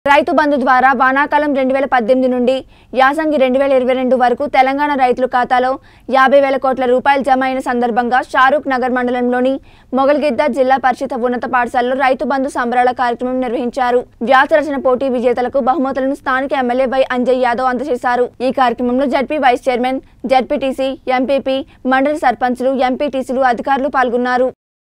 రైతు బంధు ద్వారా వానాకాలం రెండు వేల పద్దెనిమిది నుండి యాసంగి రెండు వేల ఇరవై రెండు వరకు తెలంగాణ రైతుల ఖాతాలో యాభై వేల కోట్ల రూపాయలు జమ అయిన సందర్భంగా షారూక్ నగర్ మండలంలోని మొగల్గిద్ద జిల్లా పరిషత్ ఉన్నత పాఠశాలలో రైతు బంధు సంబరాల కార్యక్రమం నిర్వహించారు వ్యాస రచన పోటీ విజేతలకు బహుమతులను స్థానిక ఎమ్మెల్యే వై అంజయ్ యాదవ్ అందజేశారు ఈ కార్యక్రమంలో ZP vice chairman ZPTC MPP మండలి సర్పంచ్లు ఎంపీటీసీలు అధికారులు పాల్గొన్నారు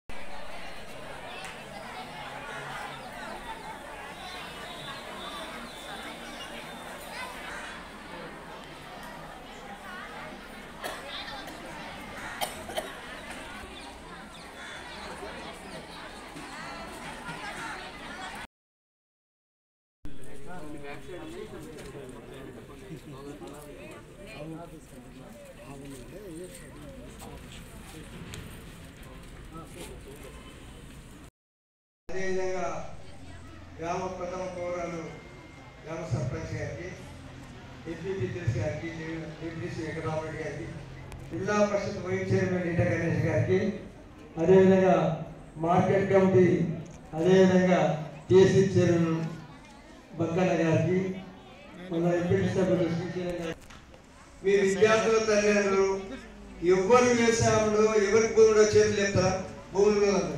అదేవిధంగా గ్రామ ప్రథమ పౌరాలు గ్రామ సర్పంచ్ గారికి ఎంపీపీ తెలిసి గారికి డిప్యూటీ వెంకటరామరెడ్డి గారికి జిల్లా పరిషత్ వైస్ చైర్మన్ ఈట గణేష్ గారికి అదేవిధంగా మార్కెట్ కమిటీ అదేవిధంగా టీఎస్సీ చైర్మన్ బక్కన్న గారికి మన ఎంపీటీ సభ్యులు శ్రీశైలం గారికి మీ విద్యార్థుల తల్లిదండ్రులు ఎవరు వ్యవసాయంలో ఎవరి భూమిలో చేతులు ఎత్తారా భూములు అందరూ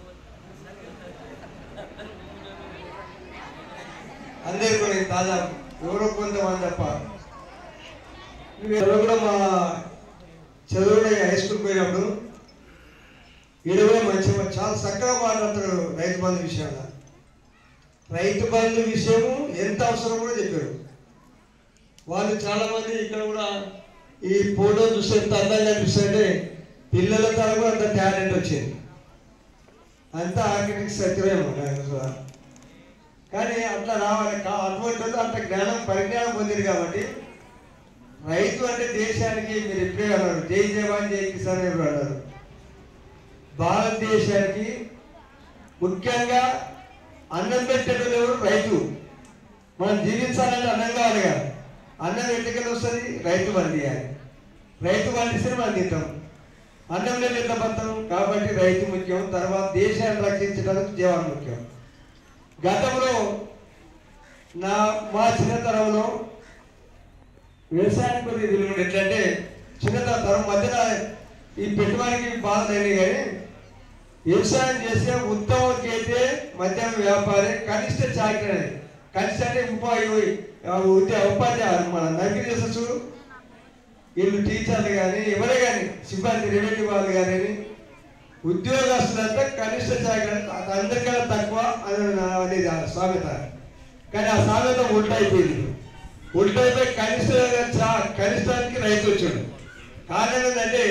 అందరు కూడా ఈ తాజా ఎవరో కొంతమంది తప్ప ఇవాళ కూడా మా చదువులో హై స్కూల్ పోయినప్పుడు ఇరవై మంచి చాలా చక్కగా మాట్లాడతాడు రైతు బంధు విషయంలో రైతు బంధు విషయము ఎంత అవసరం కూడా చెప్పాడు వాళ్ళు చాలా మంది ఇక్కడ కూడా ఈ ఫోటో చూస్తే ఎంత అందంగా అనిపిస్తుంటే పిల్లల తల కూడా అంత టాలెంట్ వచ్చింది అంతా ఆర్కిటెక్ట్ సత్యమేమో నాకు కూడా. కానీ అట్లా రావాలి కా- అటువంటి వాళ్ళు అంత జ్ఞానం పరిజ్ఞానం పొందింది కాబట్టి రైతు అంటే దేశానికి మీరు ఎప్పుడే అన్నారు జై జవాన్ జై కిసాన్ ఎవరు అన్నారు భారతదేశానికి ముఖ్యంగా అన్నం పెట్టేటోళ్ళు ఎవరు రైతు మనం జీవించాలంటే అన్నం కావాలి కదా అన్నం ఎట్టుకెళ్ళి వస్తుంది రైతు పండియాలి రైతు పండిస్తే మనం తింటాం అన్నం లేదు ఎట్లా బతాం కాబట్టి రైతు ముఖ్యం తర్వాత దేశాన్ని రక్షించడానికి జీవాలు ముఖ్యం గతంలో నా మా చిన్నతనంలో వ్యవసాయానికి కొద్దిగా విలువ ఎట్లంటే చిన్నతనం మధ్యన ఈ పెట్టుబడికి బాధలైనవి కానీ వ్యవసాయం చేసే ఉత్తమకి అయితే మధ్యాహ్నం వ్యాపారి కనిష్ట చాకరీ అనేది కనిష్ట అంటే ఉపాధి ఉద్యోగ ఉపాధ్యాయులు మన నర్కింగ్ చేసే చూడు వీళ్ళు టీచర్లు కానీ ఎవరే కానీ సిబ్బంది రెవెన్యూ వాళ్ళు కానీ ఉద్యోగస్తులంతా కనిష్ట చాకరీ అంటే అందరికన్నా తక్కువ అని నా- అనేది ఆ సామెత కానీ ఆ సామెత ఉల్టైపోయింది ఉల్టైపోయి కనిష్ట చా- కనిష్టానికి రైతు వచ్చాడు కారణం ఏంటంటే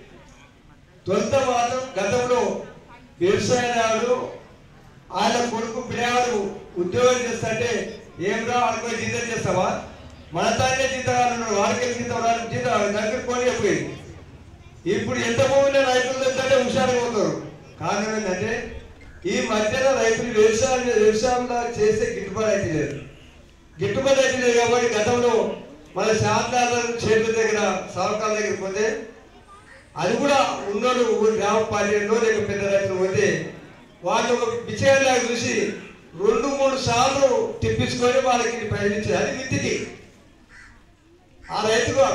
తొలుత మాత్రం గతంలో వ్యవసాయదారుడు వాళ్ళ కొడుకు పిల్లవాడు ఉద్యోగం చేస్తుంటే ఏం రా వాళ్ళకి జీతం చేస్తావా మన తానే జీతగాలు ఉన్నాడు వాళ్ళకి జీతం రాదు జీతం దగ్గర కొని అయిపోయింది ఇప్పుడు ఎంత భూమిలో రైతులు తెచ్చాడే హుషారుగా పోతారు కారణం ఏంటంటే ఈ మధ్యన రైతులు వ్యవసాయం వ్యవసాయంలో చేసే గిట్టుబాటు అయితే లేదు గిట్టుబాటు అయితే లేదు కాబట్టి గతంలో మన శాంతాల చేతుల దగ్గర సవకాల దగ్గర పోతే అది కూడా ఉన్నోళ్ళు ఊరి గ్రామ పార్టీలో లేక పెద్ద రైతులు పోతే వాళ్ళు ఒక పిచ్చగాడిలాగా చూసి రెండు మూడు సార్లు తిప్పించుకొని వాళ్ళకి పైన అది విత్తికి ఆ రైతుకు